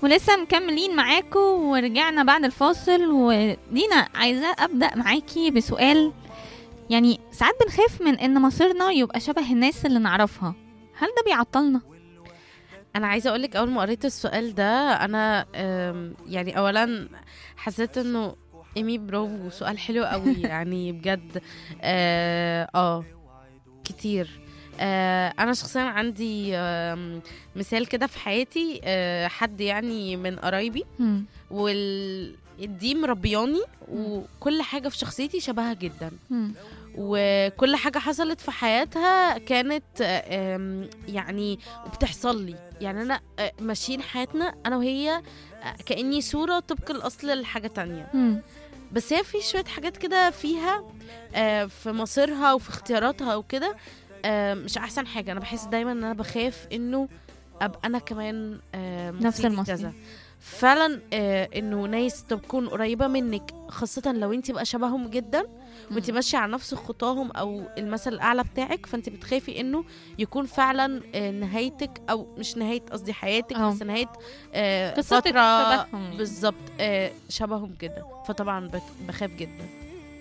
ولسه مكملين معاكم ورجعنا بعد الفاصل ودينا عايزة أبدأ معاكي بسؤال يعني ساعات بنخاف من إن مصيرنا يبقى شبه الناس اللي نعرفها هل ده بيعطلنا؟ انا عايزه اقول لك اول ما قريت السؤال ده انا أم، يعني اولا حسيت انه ايمي برافو سؤال حلو قوي يعني بجد اه, آه كتير آه انا شخصيا عندي آم، مثال كده في حياتي آه حد يعني من قرايبي مم. وال دي مربياني وكل حاجه في شخصيتي شبهها جدا مم. وكل حاجة حصلت في حياتها كانت آم، يعني وبتحصل لي يعني أنا آه، ماشيين حياتنا أنا وهي آه، كأني صورة طبق الأصل لحاجة تانية مم. بس هي في شوية حاجات كده فيها آه، في مصيرها وفي اختياراتها وكده آه، مش أحسن حاجة أنا بحس دايما إن أنا بخاف إنه أبقى أنا كمان آه، نفس مصيري المصير. كذا. فعلا آه، انه ناس تكون قريبه منك خاصه لو انت بقى شبههم جدا وانت مم. ماشيه على نفس خطاهم او المثل الاعلى بتاعك فانت بتخافي انه يكون فعلا آه، نهايتك او مش نهايه قصدي حياتك أه. بس نهايه آه، قصتك فتره شبههم يعني. بالظبط آه، شبههم جدا فطبعا بك- بخاف جدا